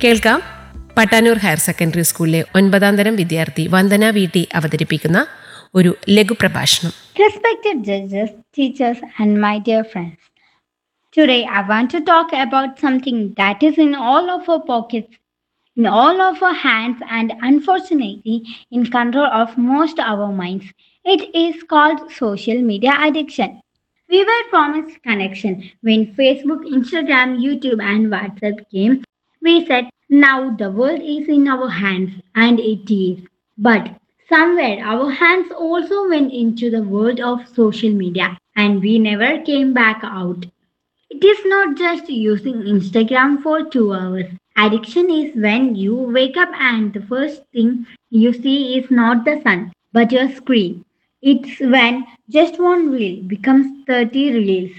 കേൾക്കാം Pattanur higher secondary സ്കൂളിലെ ഒൻപതാം തരം വിദ്യാർത്ഥി വന്ദന വി ടി അവതരിപ്പിക്കുന്ന ഒരു ലഘുപ്രഭാഷണം Respected judges, teachers, and my dear friends. Today, I want to talk about something that is in all of our pockets, in all of our hands, and unfortunately, in control of most our minds. It is called social media addiction. We were promised connection when Facebook, Instagram, YouTube, and WhatsApp came. We said, now the world is in our hands, and it is. But somewhere our hands also went into the world of social media, and we never came back out. It is not just using Instagram for two hours. Addiction is when you wake up and the first thing you see is not the sun, but your screen. It's when just one reel becomes 30 reels.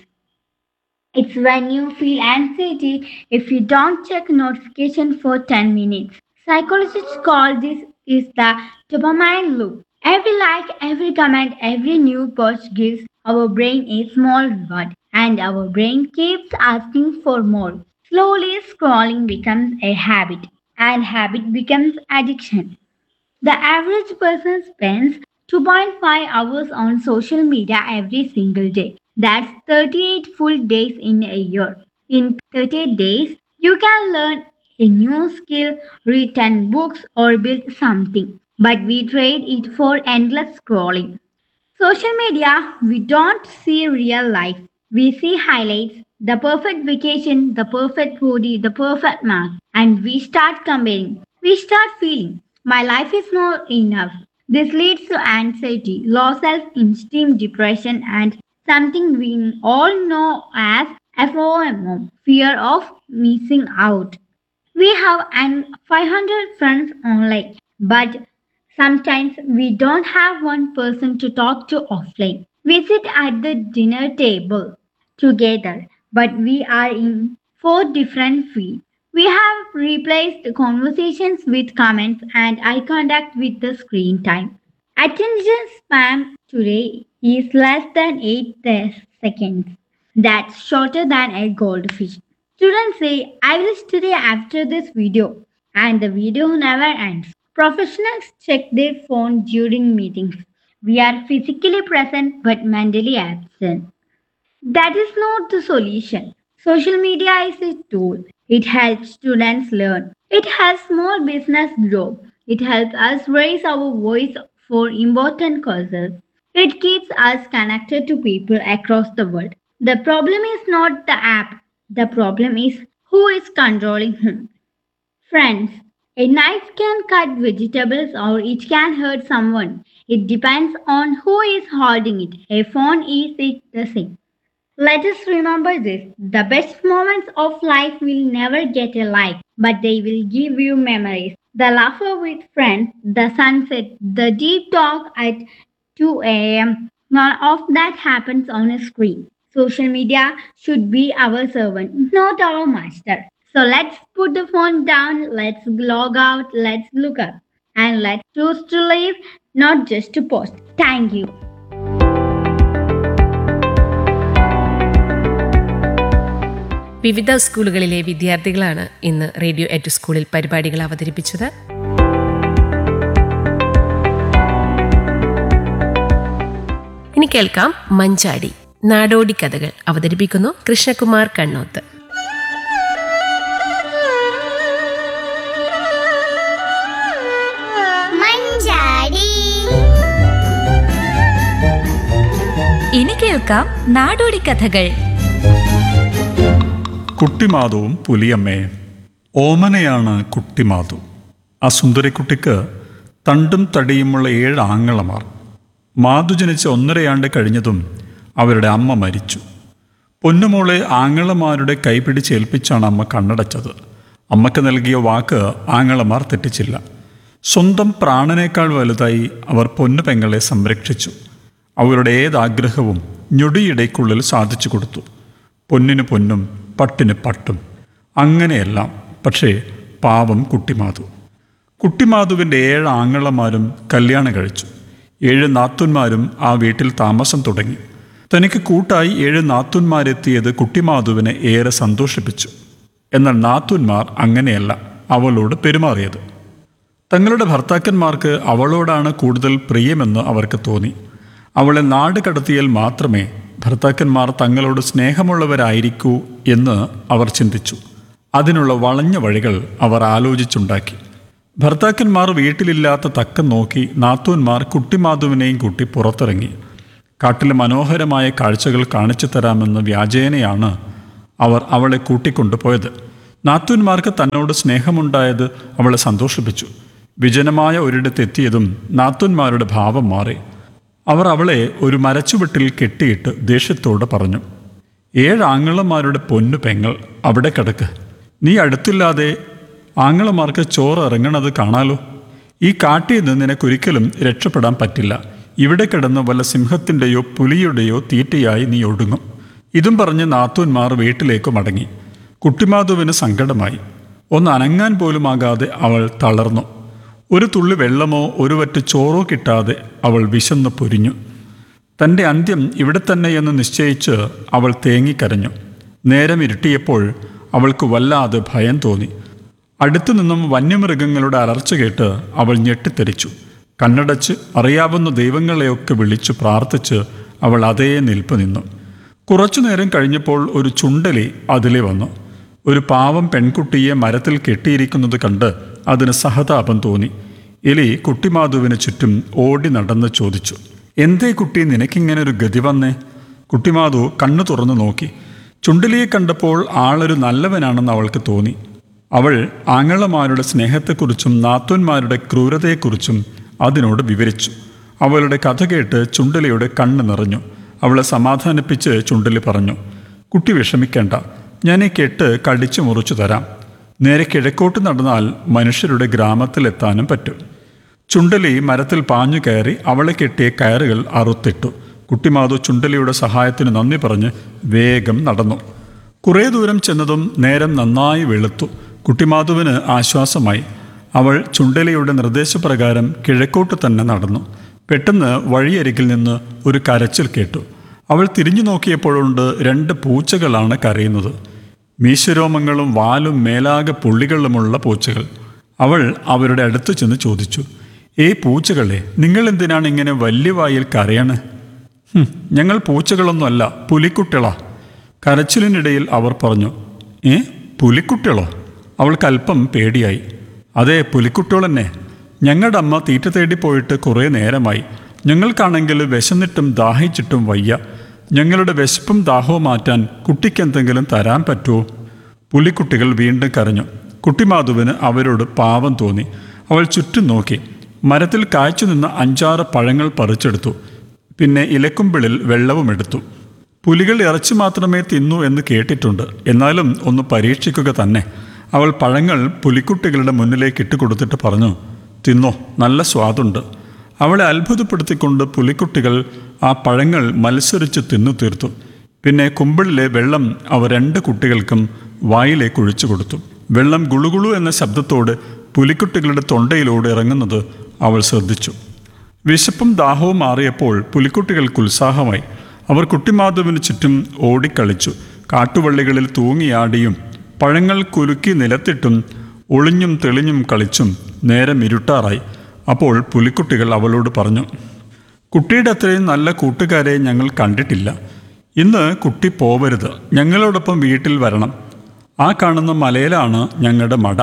It's when you feel anxiety if you don't check notification for 10 minutes. Psychologists call this is the dopamine loop. Every like, every comment, every new post gives our brain a small reward and our brain keeps asking for more. Slowly scrolling becomes a habit and habit becomes addiction. The average person spends 2.5 hours on social media every single day. That's 38 full days in a year. In 38 days, you can learn a new skill, read 10 books, or build something. But we trade it for endless scrolling. Social media, we don't see real life. We see highlights, the perfect vacation, the perfect body, the perfect mark, and we start comparing. We start feeling, my life is not enough. This leads to anxiety, low self esteem, depression, and something we all know as FOMO, fear of missing out. We have an 500 friends online, but sometimes we don't have one person to talk to offline. We sit at the dinner table together, but we are in four different feeds. We have replaced conversations with comments and eye contact with the screen time. Attention span today is less than 8 te- seconds. That's shorter than a goldfish. Students say, I will study after this video, and the video never ends. Professionals check their phone during meetings. We are physically present but mentally absent. That is not the solution. Social media is a tool. It helps students learn. It helps small business grow. It helps us raise our voice for important causes. It keeps us connected to people across the world. The problem is not the app. The problem is who is controlling whom. Friends, a knife can cut vegetables or it can hurt someone. It depends on who is holding it. A phone is it the same. Let us remember this. The best moments of life will never get a like, but they will give you memories. The laughter with friends, the sunset, the deep talk at 2 a.m. None of that happens on a screen. Social media should be our servant, not our master. So let's put the phone down, let's log out, let's look up, and let's choose to live, not just to post. Thank you. വിവിധ സ്കൂളുകളിലെ വിദ്യാർത്ഥികളാണ് ഇന്ന് radio at സ്കൂളിൽ പരിപാടികൾ അവതരിപ്പിച്ചത് ഇനി കേൾക്കാം മഞ്ചാടി നാടോടി കഥകൾ അവതരിപ്പിക്കുന്നു കൃഷ്ണകുമാർ കണ്ണോത്ത് മഞ്ചാടി ഇനി കേൾക്കാം നാടോടി കഥകൾ കുട്ടിമാധവും പുലിയമ്മയും ഓമനയാണ് കുട്ടിമാധു ആ സുന്ദരിക്കുട്ടിക്ക് തണ്ടും തടിയുമുള്ള ഏഴ് ആങ്ങളമാർ മാധു ജനിച്ച് ഒന്നരയാണ്ട് കഴിഞ്ഞതും അവരുടെ അമ്മ മരിച്ചു പൊന്നുമോളെ ആങ്ങളമാരുടെ കൈപിടിച്ചേൽപ്പിച്ചാണ് അമ്മ കണ്ണടച്ചത് അമ്മയ്ക്ക് നൽകിയ വാക്ക് ആങ്ങളമാർ തെറ്റിച്ചില്ല സ്വന്തം പ്രാണനേക്കാൾ വലുതായി അവർ പൊന്നു പെങ്ങളെ സംരക്ഷിച്ചു അവരുടെ ഏതാഗ്രഹവും ഞൊടിയിടയ്ക്കുള്ളിൽ സാധിച്ചു കൊടുത്തു പൊന്നിന് പൊന്നും പട്ടിന് പട്ടും അങ്ങനെയെല്ലാം പക്ഷേ പാവം കുട്ടിമാധു കുട്ടിമാധുവിൻ്റെ ഏഴ് ആങ്ങളമാരും കല്യാണം കഴിച്ചു ഏഴ് നാത്തുന്മാരും ആ വീട്ടിൽ താമസം തുടങ്ങി തനിക്ക് കൂട്ടായി ഏഴ് നാത്തുന്മാരെത്തിയത് കുട്ടിമാധുവിനെ ഏറെ സന്തോഷിപ്പിച്ചു എന്നാൽ നാത്തുന്മാർ അങ്ങനെയല്ല അവളോട് പെരുമാറിയത് തങ്ങളുടെ ഭർത്താക്കന്മാർക്ക് അവളോടാണ് കൂടുതൽ പ്രിയമെന്ന് അവർക്ക് തോന്നി അവളെ നാട് കടത്തിയാൽ മാത്രമേ ഭർത്താക്കന്മാർ തങ്ങളോട് സ്നേഹമുള്ളവരായിരിക്കൂ എന്ന് അവർ ചിന്തിച്ചു അതിനുള്ള വളഞ്ഞ വഴികൾ അവർ ആലോചിച്ചുണ്ടാക്കി ഭർത്താക്കന്മാർ വീട്ടിലില്ലാത്ത തക്കം നോക്കി നാത്തൂന്മാർ കുട്ടിമാധുവിനെയും കൂട്ടി പുറത്തിറങ്ങി കാട്ടിലെ മനോഹരമായ കാഴ്ചകൾ കാണിച്ചു തരാമെന്ന് വ്യാജേനയാണ് അവർ അവളെ കൂട്ടിക്കൊണ്ടുപോയത് നാത്തൂന്മാർക്ക് തന്നോട് സ്നേഹമുണ്ടായത് അവളെ സന്തോഷിപ്പിച്ചു വിജനമായ ഒരിടത്തെത്തിയതും നാത്തൂന്മാരുടെ ഭാവം മാറി അവർ അവളെ ഒരു മരച്ചുവട്ടിൽ കെട്ടിയിട്ട് ദേഷ്യത്തോട് പറഞ്ഞു ഏഴ് ആങ്ങളമാരുടെ പൊന്നു പെങ്ങൾ അവിടെ കിടക്ക് നീ അടുത്തില്ലാതെ ആങ്ങളമാർക്ക് ചോറ് ഇറങ്ങണത് കാണാലോ ഈ കാട്ടിൽ നിന്ന് നിനക്കൊരിക്കലും രക്ഷപ്പെടാൻ പറ്റില്ല ഇവിടെ കിടന്ന് വല്ല സിംഹത്തിൻ്റെയോ പുലിയുടെയോ തീറ്റയായി നീ ഒടുങ്ങും ഇതും പറഞ്ഞ് നാത്തൂന്മാർ വീട്ടിലേക്ക് മടങ്ങി കുട്ടിമാധുവിന് സങ്കടമായി ഒന്ന് അനങ്ങാൻ പോലുമാകാതെ അവൾ തളർന്നു ഒരു തുള്ളി വെള്ളമോ ഒരു വറ്റ് ചോറോ കിട്ടാതെ അവൾ വിശന്ന് പൊരിഞ്ഞു തൻ്റെ അന്ത്യം ഇവിടെ തന്നെയെന്ന് നിശ്ചയിച്ച് അവൾ തേങ്ങിക്കരഞ്ഞു നേരം ഇരുട്ടിയപ്പോൾ അവൾക്ക് വല്ലാതെ ഭയം തോന്നി അടുത്തു നിന്നും വന്യമൃഗങ്ങളുടെ അലർച്ച കേട്ട് അവൾ ഞെട്ടിത്തെറിച്ചു കണ്ണടച്ച് അറിയാവുന്ന ദൈവങ്ങളെയൊക്കെ വിളിച്ചു പ്രാർത്ഥിച്ച് അവൾ അതേ നിൽപ്പ് നിന്നു കുറച്ചു നേരം കഴിഞ്ഞപ്പോൾ ഒരു ചുണ്ടലി അതിലെ വന്നു ഒരു പാവം പെൺകുട്ടിയെ മരത്തിൽ കെട്ടിയിരിക്കുന്നത് കണ്ട് അതിന് സഹതാപം തോന്നി എലി കുട്ടിമാധുവിന് ചുറ്റും ഓടി നടന്ന് ചോദിച്ചു എന്തേ കുട്ടി നിനക്കിങ്ങനെ ഒരു ഗതി വന്നേ കുട്ടിമാധു കണ്ണു തുറന്നു നോക്കി ചുണ്ടലിയെ കണ്ടപ്പോൾ ആളൊരു നല്ലവനാണെന്ന് അവൾക്ക് തോന്നി അവൾ ആങ്ങളമാരുടെ സ്നേഹത്തെക്കുറിച്ചും നാത്തൂന്മാരുടെ ക്രൂരതയെക്കുറിച്ചും അതിനോട് വിവരിച്ചു അവളുടെ കഥ കേട്ട് ചുണ്ടലിയുടെ കണ്ണ് നിറഞ്ഞു അവളെ സമാധാനിപ്പിച്ച് ചുണ്ടലി പറഞ്ഞു കുട്ടി വിഷമിക്കേണ്ട ഞാൻ ഈ കെട്ട് കടിച്ചു മുറിച്ചു തരാം നേരെ കിഴക്കോട്ട് നടന്നാൽ മനുഷ്യരുടെ ഗ്രാമത്തിലെത്താനും പറ്റും ചുണ്ടലി മരത്തിൽ പാഞ്ഞു കയറി അവളെ കെട്ടിയ കയറുകൾ അറുത്തിട്ടു കുട്ടിമാധു ചുണ്ടലിയുടെ സഹായത്തിന് നന്ദി പറഞ്ഞ് വേഗം നടന്നു കുറേ ദൂരം ചെന്നതും നേരം നന്നായി വെളുത്തു കുട്ടിമാധുവിന് ആശ്വാസമായി അവൾ ചുണ്ടലിയുടെ നിർദ്ദേശപ്രകാരം കിഴക്കോട്ട് തന്നെ നടന്നു പെട്ടെന്ന് വഴിയരികിൽ നിന്ന് ഒരു കരച്ചിൽ കേട്ടു അവൾ തിരിഞ്ഞു നോക്കിയപ്പോഴുണ്ട് രണ്ട് പൂച്ചകളാണ് കരയുന്നത് മീശരോമങ്ങളും വാലും മേലാകെ പുള്ളികളുമുള്ള പൂച്ചകൾ അവൾ അവരുടെ അടുത്ത് ചെന്ന് ചോദിച്ചു ഏ പൂച്ചകളെ നിങ്ങൾ എന്തിനാണ് ഇങ്ങനെ വലിയ വായിൽ കരയണ് "ഹും, ഞങ്ങൾ പൂച്ചകളൊന്നുമല്ല പുലിക്കുട്ടികളാ കരച്ചിലിനിടയിൽ അവർ പറഞ്ഞു ഏ പുലിക്കുട്ടികളോ അവൾക്ക് അല്പം പേടിയായി അതെ പുലിക്കുട്ടികൾ തന്നെ ഞങ്ങളുടെ അമ്മ തീറ്റ തേടി പോയിട്ട് കുറേ നേരമായി ഞങ്ങൾക്കാണെങ്കിൽ വിശന്നിട്ടും ദാഹിച്ചിട്ടും വയ്യ ഞങ്ങളുടെ വിശപ്പും ദാഹവും മാറ്റാൻ കുട്ടിക്ക് എന്തെങ്കിലും തരാൻ പറ്റുമോ പുലിക്കുട്ടികൾ വീണ്ടും കരഞ്ഞു കുട്ടിമാധുവിന് അവരോട് പാവം തോന്നി അവൾ ചുറ്റും നോക്കി മരത്തിൽ കായ്ച്ചു നിന്ന അഞ്ചാറ് പഴങ്ങൾ പറിച്ചെടുത്തു പിന്നെ ഇലക്കുമ്പിളിൽ വെള്ളവും എടുത്തു പുലികൾ ഇറച്ചി മാത്രമേ തിന്നൂ എന്ന് കേട്ടിട്ടുണ്ട് എന്നാലും ഒന്ന് പരീക്ഷിക്കുക തന്നെ അവൾ പഴങ്ങൾ പുലിക്കുട്ടികളുടെ മുന്നിലേക്ക് ഇട്ടുകൊടുത്തിട്ട് പറഞ്ഞു തിന്നോ നല്ല സ്വാദുണ്ട് അവളെ അത്ഭുതപ്പെടുത്തിക്കൊണ്ട് പുലിക്കുട്ടികൾ ആ പഴങ്ങൾ മത്സരിച്ച് തിന്നു തീർത്തു പിന്നെ കുമ്പിളിലെ വെള്ളം അവ രണ്ട് കുട്ടികൾക്കും വായിലേക്ക് ഒഴിച്ചു കൊടുത്തു വെള്ളം ഗുളുഗുളു എന്ന ശബ്ദത്തോട് പുലിക്കുട്ടികളുടെ തൊണ്ടയിലൂടെ ഇറങ്ങുന്നത് അവൾ ശ്രദ്ധിച്ചു വിശപ്പും ദാഹവും മാറിയപ്പോൾ പുലിക്കുട്ടികൾക്ക് ഉത്സാഹമായി അവർ കുട്ടിമാധവിന് ചുറ്റും ഓടിക്കളിച്ചു കാട്ടുവള്ളികളിൽ തൂങ്ങിയാടിയും പഴങ്ങൾ കുലുക്കി നിലത്തിട്ടും ഒളിഞ്ഞും തെളിഞ്ഞും കളിച്ചും നേരം ഇരുട്ടാറായി അപ്പോൾ പുലിക്കുട്ടികൾ അവളോട് പറഞ്ഞു കുട്ടിയുടെ അത്രയും നല്ല കൂട്ടുകാരെ ഞങ്ങൾ കണ്ടിട്ടില്ല ഇന്ന് കുട്ടി പോവരുത് ഞങ്ങളോടൊപ്പം വീട്ടിൽ വരണം ആ കാണുന്ന മലയിലാണ് ഞങ്ങളുടെ മട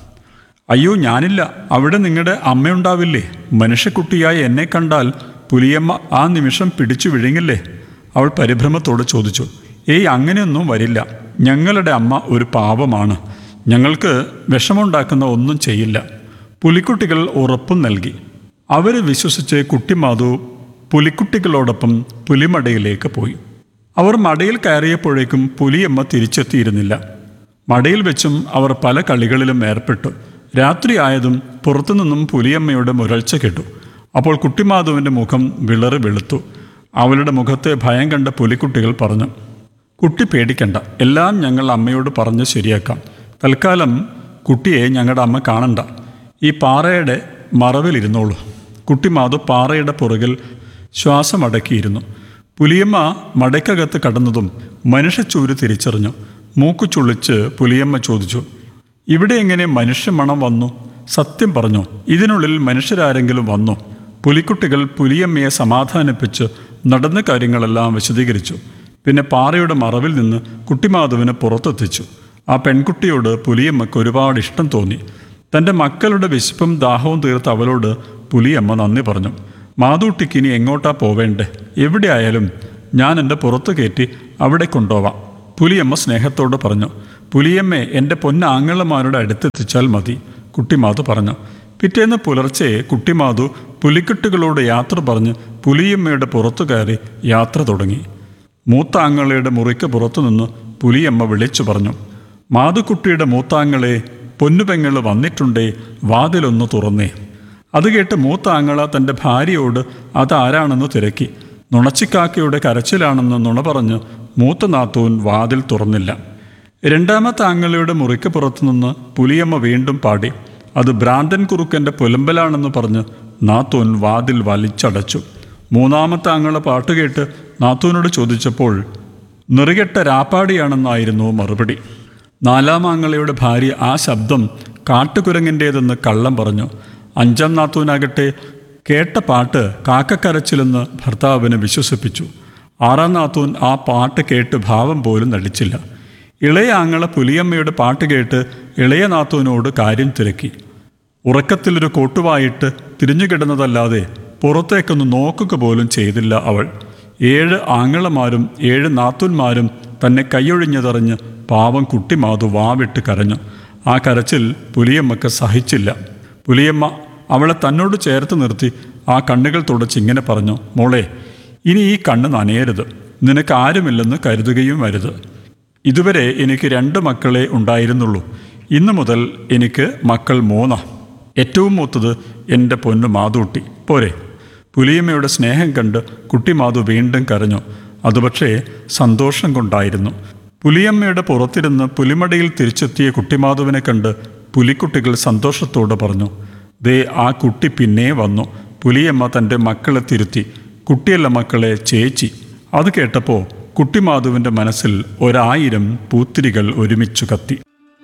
അയ്യോ ഞാനില്ല അവിടെ നിങ്ങളുടെ അമ്മയുണ്ടാവില്ലേ മനുഷ്യക്കുട്ടിയായ എന്നെ കണ്ടാൽ പുലിയമ്മ ആ നിമിഷം പിടിച്ചു വിഴുങ്ങില്ലേ അവൾ പരിഭ്രമത്തോട് ചോദിച്ചു ഏയ് അങ്ങനെയൊന്നും വരില്ല ഞങ്ങളുടെ അമ്മ ഒരു പാവമാണ് ഞങ്ങൾക്ക് വിഷമുണ്ടാക്കുന്ന ഒന്നും ചെയ്യില്ല പുലിക്കുട്ടികൾ ഉറപ്പും നൽകി അവർ വിശ്വസിച്ച് കുട്ടിമാധു പുലിക്കുട്ടികളോടൊപ്പം പുലിമടയിലേക്ക് പോയി അവർ മടയിൽ കയറിയപ്പോഴേക്കും പുലിയമ്മ തിരിച്ചെത്തിയിരുന്നില്ല മടയിൽ വെച്ചും അവർ പല കളികളിലും ഏർപ്പെട്ടു രാത്രിയായതും പുറത്തുനിന്നും പുലിയമ്മയുടെ മുരൾച്ച കേട്ടു അപ്പോൾ കുട്ടിമാധുവിൻ്റെ മുഖം വിളറി വെളുത്തു അവളുടെ മുഖത്തെ ഭയം കണ്ട പുലിക്കുട്ടികൾ പറഞ്ഞു കുട്ടി പേടിക്കണ്ട എല്ലാം ഞങ്ങൾ അമ്മയോട് പറഞ്ഞ് ശരിയാക്കാം തൽക്കാലം കുട്ടിയെ ഞങ്ങളുടെ അമ്മ കാണണ്ട ഈ പാറയുടെ മറവിലിരുന്നോളൂ കുട്ടിമാധു പാറയുടെ പുറകിൽ ശ്വാസമടക്കിയിരുന്നു പുലിയമ്മ മടക്കകത്ത് കടന്നതും മനുഷ്യച്ചൂര് തിരിച്ചറിഞ്ഞു മൂക്കു ചുളിച്ച് പുലിയമ്മ ചോദിച്ചു ഇവിടെ എങ്ങനെ മനുഷ്യമണം വന്നു സത്യം പറഞ്ഞു ഇതിനുള്ളിൽ മനുഷ്യരാരെങ്കിലും വന്നു പുലിക്കുട്ടികൾ പുലിയമ്മയെ സമാധാനിപ്പിച്ച് നടന്ന കാര്യങ്ങളെല്ലാം വിശദീകരിച്ചു പിന്നെ പാറയുടെ മറവിൽ നിന്ന് കുട്ടിമാധവനെ പുറത്തെത്തിച്ചു ആ പെൺകുട്ടിയോട് പുലിയമ്മയ്ക്ക് ഒരുപാട് ഇഷ്ടം തോന്നി തൻ്റെ മക്കളുടെ വിശപ്പും ദാഹവും തീർത്ത് അവളോട് പുലിയമ്മ നന്ദി പറഞ്ഞു മാതൂട്ടിക്ക് ഇനി എങ്ങോട്ടാ പോവേണ്ടേ എവിടെയായാലും ഞാൻ എൻ്റെ പുറത്ത് കയറ്റി അവിടെ കൊണ്ടുപോവാം പുലിയമ്മ സ്നേഹത്തോട് പറഞ്ഞു പുലിയമ്മേ എൻ്റെ പൊന്നാങ്ങളമാരുടെ അടുത്തെത്തിച്ചാൽ മതി കുട്ടിമാതു പറഞ്ഞു പിറ്റേന്ന് പുലർച്ചെ കുട്ടിമാതു പുലിക്കെട്ടുകളോട് യാത്ര പറഞ്ഞ് പുലിയമ്മയുടെ പുറത്തു കയറി യാത്ര തുടങ്ങി മൂത്താങ്ങളയുടെ മുറിക്ക് പുറത്തുനിന്ന് പുലിയമ്മ വിളിച്ചു പറഞ്ഞു മാതുക്കുട്ടിയുടെ മൂത്താങ്ങളെ പൊന്നുപെങ്ങൾ വന്നിട്ടുണ്ടേ വാതിലൊന്ന് തുറന്നേ അത് കേട്ട് മൂത്താങ്ങള തൻ്റെ ഭാര്യയോട് അതാരാണെന്ന് തിരക്കി നുണച്ചിക്കാക്കയുടെ കരച്ചിലാണെന്ന് നുണ പറഞ്ഞ് മൂത്ത നാത്തൂൻ വാതിൽ തുറന്നില്ല രണ്ടാമത്തെ ആങ്ങളയുടെ മുറിക്ക് പുറത്തുനിന്ന് പുലിയമ്മ വീണ്ടും പാടി അത് ഭ്രാന്തൻ കുറുക്കൻ്റെ പുലമ്പലാണെന്ന് പറഞ്ഞ് നാത്തൂൻ വാതിൽ വലിച്ചടച്ചു മൂന്നാമത്തെ ആങ്ങള പാട്ട് കേട്ട് നാത്തൂനോട് ചോദിച്ചപ്പോൾ നിറുകെട്ട രാപ്പാടിയാണെന്നായിരുന്നു മറുപടി നാലാം ആങ്ങളയുടെ ഭാര്യ ആ ശബ്ദം കാട്ടുകുരങ്ങിൻ്റേതെന്ന് കള്ളം പറഞ്ഞു അഞ്ചാം നാത്തൂനാകട്ടെ കേട്ട പാട്ട് കാക്കക്കരച്ചിലെന്ന് ഭർത്താവിനെ വിശ്വസിപ്പിച്ചു ആറാം നാത്തൂൻ ആ പാട്ട് കേട്ട് ഭാവം പോലും നടിച്ചില്ല ഇളയ ആങ്ങള പുലിയമ്മയുടെ പാട്ട് കേട്ട് ഇളയ നാത്തൂനോട് കാര്യം തിരക്കി ഉറക്കത്തിലൊരു കോട്ടുവായിട്ട് തിരിഞ്ഞുകിടന്നതല്ലാതെ പുറത്തേക്കൊന്ന് നോക്കുക പോലും ചെയ്തില്ല അവൾ ഏഴ് ആങ്ങളമാരും ഏഴ് നാത്തൂന്മാരും തന്നെ കൈയൊഴിഞ്ഞതറിഞ്ഞ് പാവം കുട്ടി മാതു വാവിട്ട് കരഞ്ഞു ആ കരച്ചിൽ പുലിയമ്മക്ക് സഹിച്ചില്ല പുലിയമ്മ അവളെ തന്നോട് ചേർത്ത് നിർത്തി ആ കണ്ണുകൾ തുടച്ച് ഇങ്ങനെ പറഞ്ഞു മോളെ ഇനി ഈ കണ്ണ് നനയരുത് നിനക്ക് ആരുമില്ലെന്ന് കരുതുകയും വരുത് ഇതുവരെ എനിക്ക് രണ്ട് മക്കളെ ഉണ്ടായിരുന്നുള്ളൂ ഇന്നു മുതൽ എനിക്ക് മക്കൾ മൂന്നാ ഏറ്റവും മൂത്തത് എൻ്റെ പൊന്നു മാതൂട്ടി പോരെ പുലിയമ്മയുടെ സ്നേഹം കണ്ട് കുട്ടി മാതു വീണ്ടും കരഞ്ഞു അത് പക്ഷേ സന്തോഷം കൊണ്ടായിരുന്നു പുലിയമ്മയുടെ പുറത്തിരുന്ന് പുലിമടയിൽ തിരിച്ചെത്തിയ കുട്ടിമാധുവിനെ കണ്ട് പുലിക്കുട്ടികൾ സന്തോഷത്തോടെ പറഞ്ഞു ദേ ആ കുട്ടി പിന്നെ വന്നു പുലിയമ്മ തൻ്റെ മക്കളെ തിരുത്തി കുട്ടിയല്ല മക്കളെ ചേച്ചി അത് കേട്ടപ്പോൾ കുട്ടിമാധുവിൻ്റെ മനസ്സിൽ ഒരായിരം പൂത്തിരികൾ ഒരുമിച്ചു കത്തി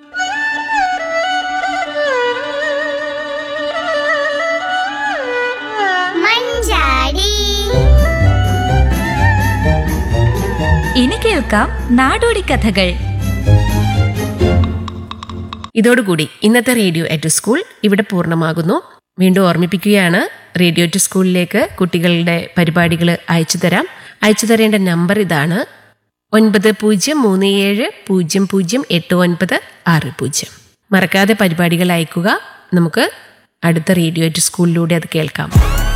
മഞ്ചാടി ഇനി കേൾക്കാം നാടോടി കഥകൾ ഇതോടുകൂടി ഇന്നത്തെ റേഡിയോ അറ്റ് സ്കൂൾ ഇവിടെ പൂർണ്ണമാകുന്നു വീണ്ടും ഓർമ്മിപ്പിക്കുകയാണ് റേഡിയോ ടു സ്കൂളിലേക്ക് കുട്ടികളുടെ പരിപാടികൾ അയച്ചു തരാം അയച്ചു തരേണ്ട നമ്പർ ഇതാണ് ഒൻപത് പൂജ്യം മൂന്ന് ഏഴ് പൂജ്യം പൂജ്യം എട്ട് ഒൻപത് ആറ് പൂജ്യം മറക്കാതെ പരിപാടികൾ അയക്കുക നമുക്ക് അടുത്ത റേഡിയോ ടു സ്കൂളിലൂടെ അത് കേൾക്കാം